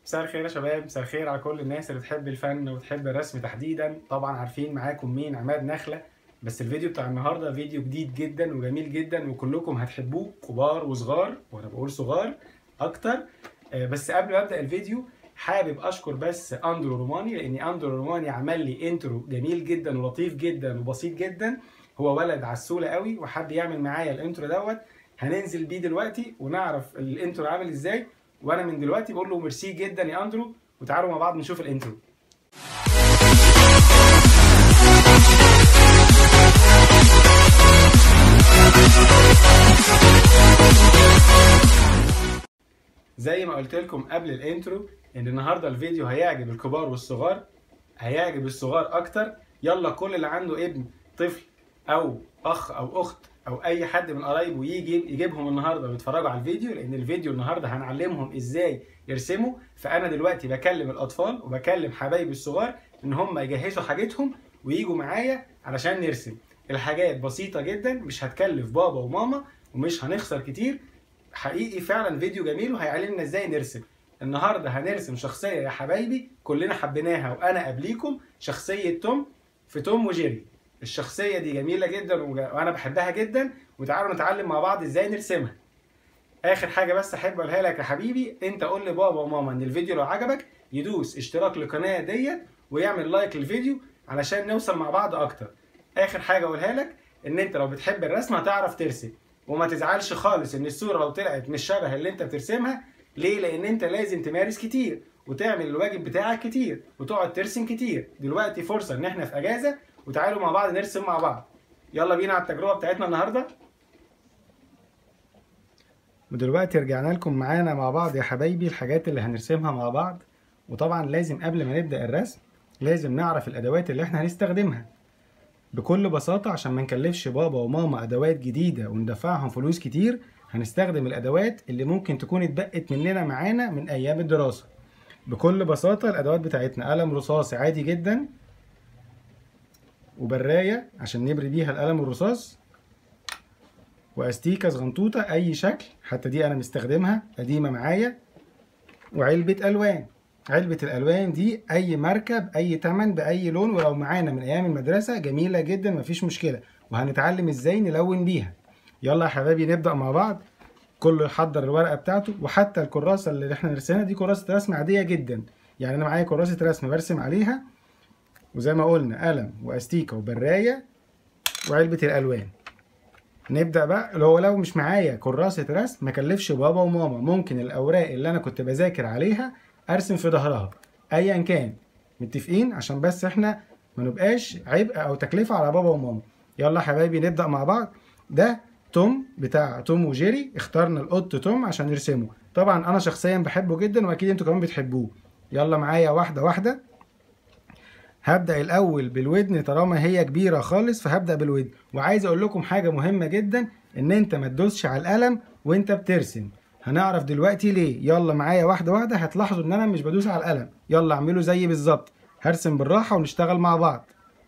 مساء الخير يا شباب مساء الخير على كل الناس اللي بتحب الفن وتحب الرسم تحديدا طبعا عارفين معاكم مين عماد نخلة بس الفيديو بتاع النهارده فيديو جديد جدا وجميل جدا وكلكم هتحبوه كبار وصغار وانا بقول صغار اكتر آه، بس قبل ما ابدا الفيديو حابب اشكر بس اندرو روماني لان اندرو روماني عمل لي انترو جميل جدا ولطيف جدا وبسيط جدا هو ولد عسولة قوي وحب يعمل معايا الانترو دوت هننزل بيه دلوقتي ونعرف الانترو عامل ازاي وانا من دلوقتي بقول له ميرسي جدا يا اندرو وتعالوا مع بعض نشوف الانترو زي ما قلت لكم قبل الانترو ان النهارده الفيديو هيعجب الكبار والصغار هيعجب الصغار اكتر يلا كل اللي عنده ابن طفل او اخ او اخت او اي حد من قرايبه يجي يجيبهم النهارده ويتفرجوا على الفيديو لان الفيديو النهارده هنعلمهم ازاي يرسموا فانا دلوقتي بكلم الاطفال وبكلم حبايبي الصغار ان هم يجهزوا حاجتهم ويجوا معايا علشان نرسم الحاجات بسيطه جدا مش هتكلف بابا وماما ومش هنخسر كتير حقيقي فعلا فيديو جميل وهيعلمنا ازاي نرسم النهارده هنرسم شخصيه يا حبايبي كلنا حبيناها وانا قبليكم شخصيه توم في توم وجيري الشخصيه دي جميله جدا وج- وانا بحبها جدا وتعالوا نتعلم مع بعض ازاي نرسمها اخر حاجه بس احب اقولها لك يا حبيبي انت قول لبابا وماما ان الفيديو لو عجبك يدوس اشتراك للقناه ديت ويعمل لايك للفيديو علشان نوصل مع بعض اكتر اخر حاجه اقولها لك ان انت لو بتحب الرسم هتعرف ترسم وما تزعلش خالص ان الصوره لو طلعت مش شبه اللي انت بترسمها ليه لان انت لازم تمارس كتير وتعمل الواجب بتاعك كتير وتقعد ترسم كتير دلوقتي فرصه ان احنا في اجازه وتعالوا مع بعض نرسم مع بعض يلا بينا على التجربه بتاعتنا النهارده ودلوقتي رجعنا لكم معانا مع بعض يا حبايبي الحاجات اللي هنرسمها مع بعض وطبعا لازم قبل ما نبدا الرسم لازم نعرف الادوات اللي احنا هنستخدمها بكل بساطة عشان ما نكلفش بابا وماما أدوات جديدة وندفعهم فلوس كتير هنستخدم الأدوات اللي ممكن تكون اتبقت مننا معانا من أيام الدراسة بكل بساطة الأدوات بتاعتنا قلم رصاصي عادي جدا وبراية عشان نبري بيها القلم الرصاص وأستيكة صغنطوطة أي شكل حتى دي أنا مستخدمها قديمة معايا وعلبة ألوان علبة الألوان دي أي ماركة بأي تمن بأي لون ولو معانا من أيام المدرسة جميلة جدا مفيش مشكلة وهنتعلم إزاي نلون بيها يلا يا حبايبي نبدأ مع بعض كله يحضر الورقة بتاعته وحتى الكراسة اللي احنا نرسمها دي كراسة رسم عادية جدا يعني أنا معايا كراسة رسم برسم عليها وزي ما قلنا قلم وأستيكة وبراية وعلبة الألوان نبدأ بقى لو لو مش معايا كراسة رسم ما كلفش بابا وماما ممكن الأوراق اللي أنا كنت بذاكر عليها ارسم في ظهرها ايا كان متفقين عشان بس احنا ما نبقاش عبء او تكلفه على بابا وماما يلا حبايبي نبدا مع بعض ده توم بتاع توم وجيري اخترنا القط توم عشان نرسمه طبعا انا شخصيا بحبه جدا واكيد انتوا كمان بتحبوه يلا معايا واحده واحده هبدا الاول بالودن طالما هي كبيره خالص فهبدا بالودن وعايز اقول لكم حاجه مهمه جدا ان انت ما تدوسش على القلم وانت بترسم هنعرف دلوقتي ليه يلا معايا واحده واحده هتلاحظوا ان انا مش بدوس على القلم يلا اعملوا زي بالظبط هرسم بالراحه ونشتغل مع بعض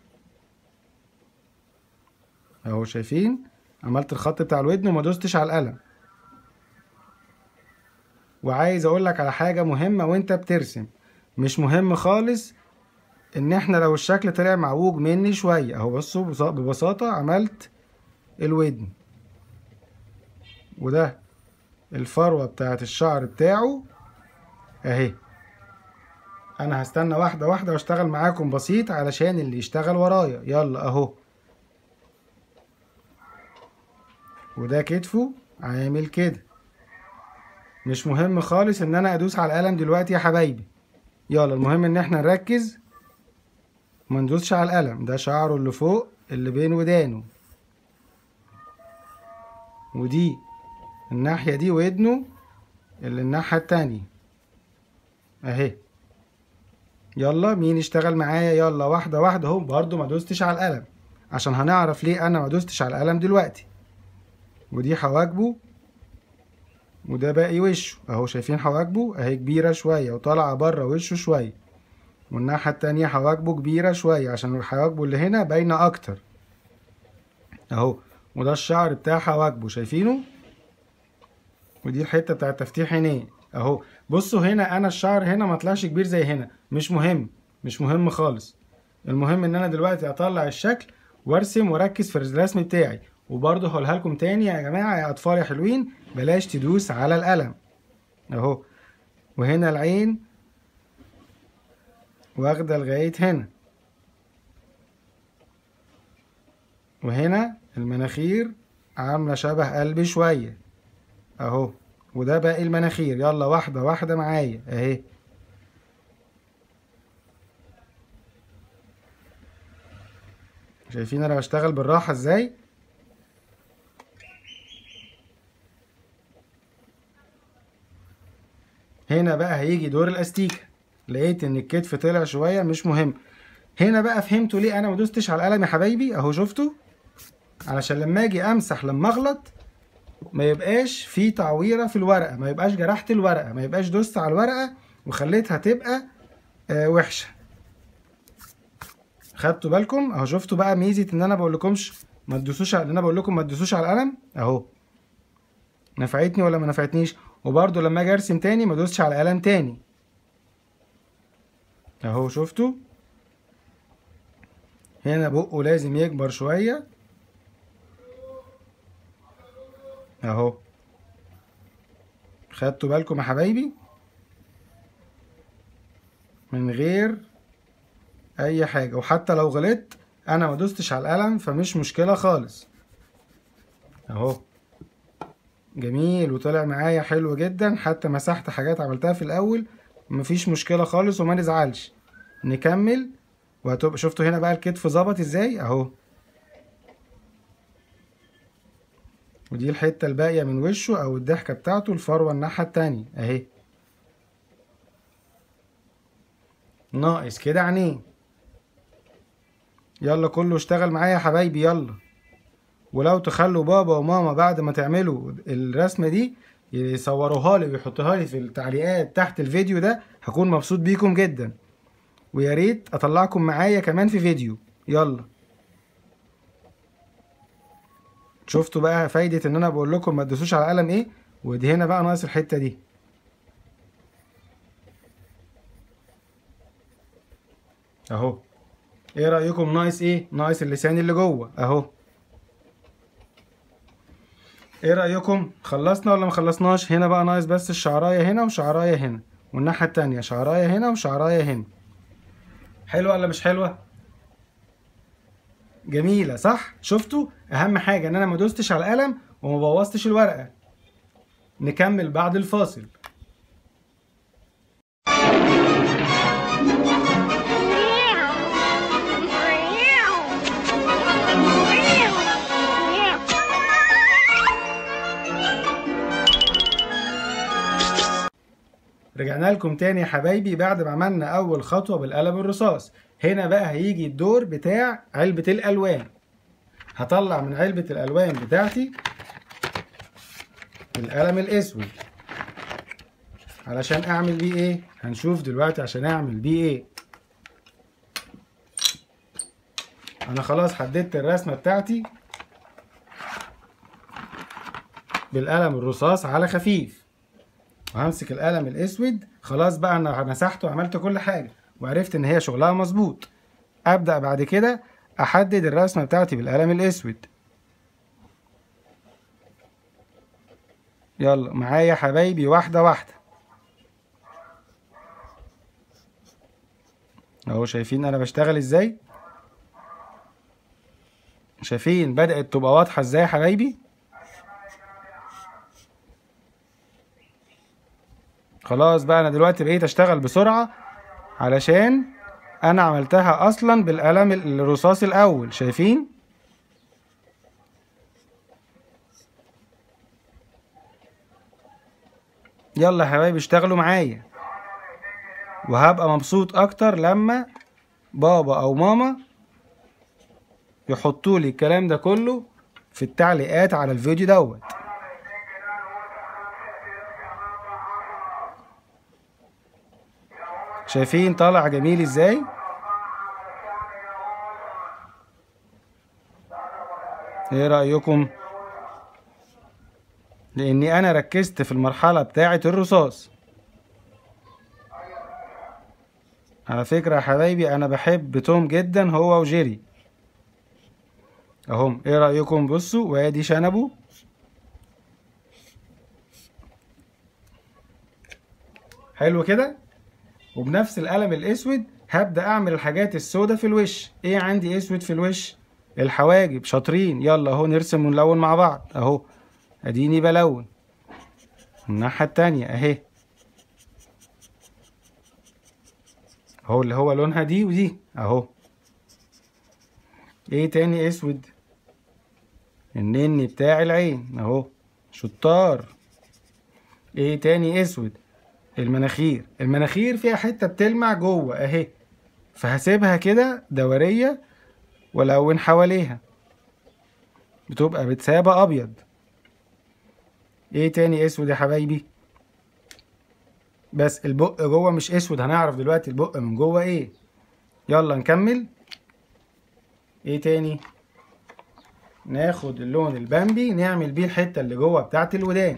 اهو شايفين عملت الخط بتاع الودن وما دوستش على القلم وعايز اقول لك على حاجه مهمه وانت بترسم مش مهم خالص ان احنا لو الشكل طلع معوج مني شويه اهو بصوا بص- ببساطه عملت الودن وده الفروة بتاعت الشعر بتاعه اهي انا هستنى واحدة واحدة واشتغل معاكم بسيط علشان اللي يشتغل ورايا يلا اهو وده كتفه عامل كده مش مهم خالص ان انا ادوس على القلم دلوقتي يا حبايبي يلا المهم ان احنا نركز ما ندوسش على القلم ده شعره اللي فوق اللي بين ودانه ودي الناحية دي ودنه اللي الناحية التانية اهي يلا مين يشتغل معايا يلا واحدة واحدة اهو برضو ما دوستش على القلم عشان هنعرف ليه انا ما دوستش على القلم دلوقتي ودي حواجبه وده باقي وشه اهو شايفين حواجبه اهي كبيرة شوية وطالعة بره وشه شوية والناحية التانية حواجبه كبيرة شوية عشان حواجبه اللي هنا باينة اكتر اهو وده الشعر بتاع حواجبه شايفينه ودي الحته بتاعت تفتيح عينيه اهو بصوا هنا انا الشعر هنا ما طلعش كبير زي هنا مش مهم مش مهم خالص المهم ان انا دلوقتي اطلع الشكل وارسم واركز في الرسم بتاعي وبرضه هقولها لكم تاني يا جماعه يا اطفال يا حلوين بلاش تدوس على القلم اهو وهنا العين واخده لغايه هنا وهنا المناخير عامله شبه قلبي شويه اهو وده باقي المناخير يلا واحده واحده معايا اهي شايفين انا بشتغل بالراحه ازاي هنا بقى هيجي دور الاستيكه لقيت ان الكتف طلع شويه مش مهم هنا بقى فهمتوا ليه انا ما دوستش على القلم يا حبايبي اهو شفتوا علشان لما اجي امسح لما اغلط ما يبقاش في تعويره في الورقه ما يبقاش جرحت الورقه ما يبقاش دوست على الورقه وخليتها تبقى آه وحشه خدتوا بالكم اهو شفتوا بقى ميزه ان انا بقول لكمش ما تدوسوش على ان انا بقول لكم ما تدوسوش على القلم اهو نفعتني ولا ما نفعتنيش وبرده لما اجي ارسم تاني ما ادوسش على القلم تاني اهو شفتوا هنا بقه لازم يكبر شويه اهو خدتوا بالكم يا حبايبي من غير اي حاجه وحتى لو غلطت انا ما دوستش على القلم فمش مشكله خالص اهو جميل وطلع معايا حلو جدا حتى مسحت حاجات عملتها في الاول مفيش مشكله خالص وما نزعلش نكمل وهتبقى شفتوا هنا بقى الكتف ظبط ازاي اهو ودي الحته الباقيه من وشه او الضحكه بتاعته الفروه الناحيه التانية اهي ناقص كده عينيه يلا كله اشتغل معايا يا حبايبي يلا ولو تخلوا بابا وماما بعد ما تعملوا الرسمه دي يصوروها لي ويحطوها لي في التعليقات تحت الفيديو ده هكون مبسوط بيكم جدا ويا ريت اطلعكم معايا كمان في فيديو يلا شفتوا بقى فايدة ان انا بقول لكم ما تدوسوش على القلم ايه ودي هنا بقى ناقص الحتة دي اهو ايه رأيكم ناقص ايه ناقص اللسان اللي جوه اهو ايه رأيكم خلصنا ولا ما خلصناش هنا بقى ناقص بس الشعراية هنا وشعراية هنا والناحية التانية شعراية هنا وشعراية هنا حلوة ولا مش حلوة جميلة صح شفتوا اهم حاجة ان انا ما دوستش على القلم وما بوظتش الورقة نكمل بعد الفاصل رجعنا لكم تاني يا حبايبي بعد ما عملنا اول خطوه بالقلم الرصاص هنا بقى هيجي الدور بتاع علبه الالوان هطلع من علبه الالوان بتاعتي القلم الاسود علشان اعمل بيه ايه هنشوف دلوقتي عشان اعمل بيه ايه انا خلاص حددت الرسمه بتاعتي بالقلم الرصاص على خفيف وهمسك القلم الاسود خلاص بقى انا مسحته وعملت كل حاجه وعرفت ان هي شغلها مظبوط ابدا بعد كده احدد الرسمه بتاعتي بالقلم الاسود يلا معايا حبايبي واحده واحده اهو شايفين انا بشتغل ازاي شايفين بدات تبقى واضحه ازاي يا حبايبي خلاص بقى انا دلوقتي بقيت اشتغل بسرعة علشان انا عملتها اصلا بالقلم الرصاص الاول شايفين يلا يا حبايبي اشتغلوا معايا وهبقى مبسوط اكتر لما بابا او ماما يحطوا لي الكلام ده كله في التعليقات على الفيديو دوت شايفين طالع جميل ازاي ايه رأيكم لاني انا ركزت في المرحلة بتاعة الرصاص على فكرة يا حبايبي انا بحب توم جدا هو وجيري اهم ايه رأيكم بصوا وادي شنبه حلو كده وبنفس القلم الاسود هبدأ اعمل الحاجات السوداء في الوش ايه عندي اسود في الوش الحواجب شاطرين يلا اهو نرسم ونلون مع بعض اهو اديني بلون الناحية التانية اهي اهو اللي هو لونها دي ودي اهو ايه تاني اسود النني بتاع العين اهو شطار ايه تاني اسود المناخير المناخير فيها حتة بتلمع جوه اهي فهسيبها كده دورية والون حواليها بتبقى بتسابة ابيض ايه تاني اسود يا حبايبي بس البق جوه مش اسود هنعرف دلوقتي البق من جوه ايه يلا نكمل ايه تاني ناخد اللون البامبي نعمل بيه الحتة اللي جوه بتاعت الودان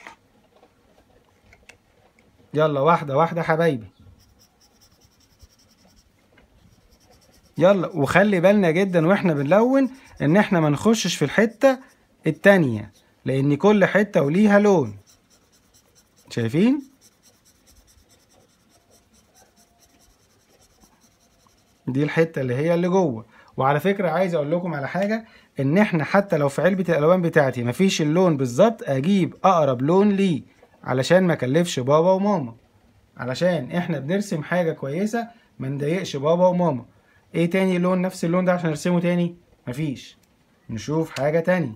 يلا واحدة واحدة حبايبي يلا وخلي بالنا جدا واحنا بنلون ان احنا ما نخشش في الحتة التانية لان كل حتة وليها لون شايفين دي الحتة اللي هي اللي جوه وعلى فكرة عايز اقول لكم على حاجة ان احنا حتى لو في علبة الالوان بتاعتي مفيش اللون بالظبط اجيب اقرب لون ليه علشان ما اكلفش بابا وماما علشان احنا بنرسم حاجة كويسة ما نضايقش بابا وماما ايه تاني لون نفس اللون ده عشان نرسمه تاني مفيش نشوف حاجة تاني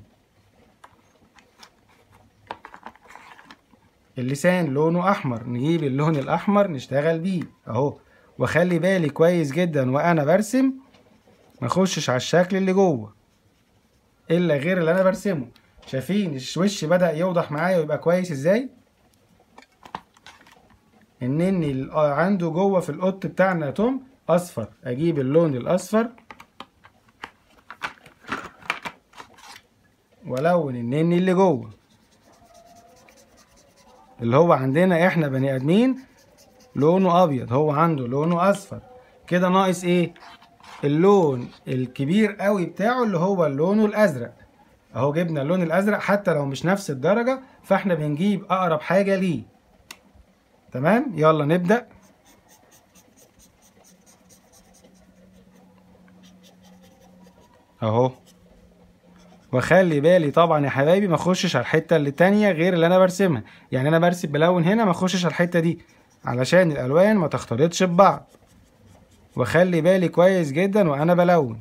اللسان لونه احمر نجيب اللون الاحمر نشتغل بيه اهو واخلي بالي كويس جدا وانا برسم ما اخشش على الشكل اللي جوه الا غير اللي انا برسمه شايفين الوش بدا يوضح معايا ويبقى كويس ازاي النني اللي عنده جوه في القط بتاعنا يا توم اصفر اجيب اللون الاصفر والون النني اللي جوه اللي هو عندنا احنا بني ادمين لونه ابيض هو عنده لونه اصفر كده ناقص ايه اللون الكبير قوي بتاعه اللي هو اللون الازرق اهو جبنا اللون الازرق حتى لو مش نفس الدرجة فاحنا بنجيب اقرب حاجة ليه تمام يلا نبدأ اهو واخلي بالي طبعا يا حبايبي ما اخشش على الحته اللي تانية غير اللي انا برسمها يعني انا برسم بلون هنا ما اخشش على الحته دي علشان الالوان ما تختلطش ببعض واخلي بالي كويس جدا وانا بلون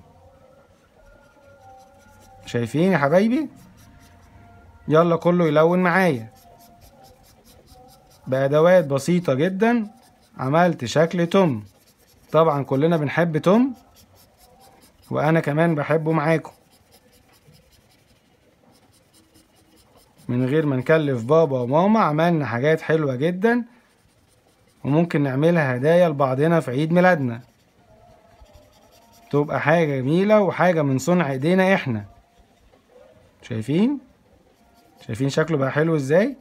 شايفين يا حبايبي يلا كله يلون معايا بأدوات بسيطة جدا عملت شكل توم طبعا كلنا بنحب توم وأنا كمان بحبه معاكم من غير ما نكلف بابا وماما عملنا حاجات حلوة جدا وممكن نعملها هدايا لبعضنا في عيد ميلادنا تبقى حاجة جميلة وحاجة من صنع ايدينا احنا شايفين شايفين شكله بقى حلو ازاي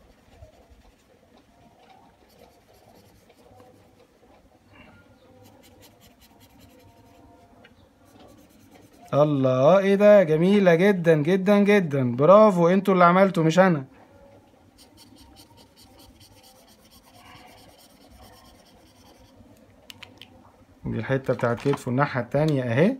الله ايه ده جميلة جدا جدا جدا برافو انتوا اللي عملتوا مش انا دي الحتة بتاعت كتفه الناحية التانية اهي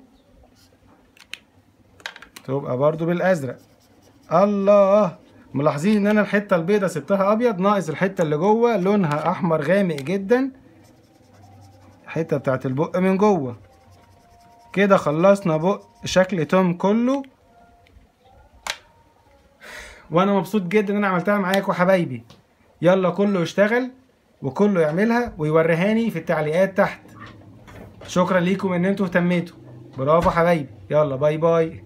تبقى برضو بالازرق الله ملاحظين ان انا الحتة البيضة سبتها ابيض ناقص الحتة اللي جوه لونها احمر غامق جدا الحتة بتاعت البق من جوه كده خلصنا بق شكل توم كله وانا مبسوط جدا ان انا عملتها معاكم حبايبي يلا كله يشتغل وكله يعملها ويوريهاني في التعليقات تحت شكرا ليكم ان انتوا اهتميتوا برافو حبايبي يلا باي باي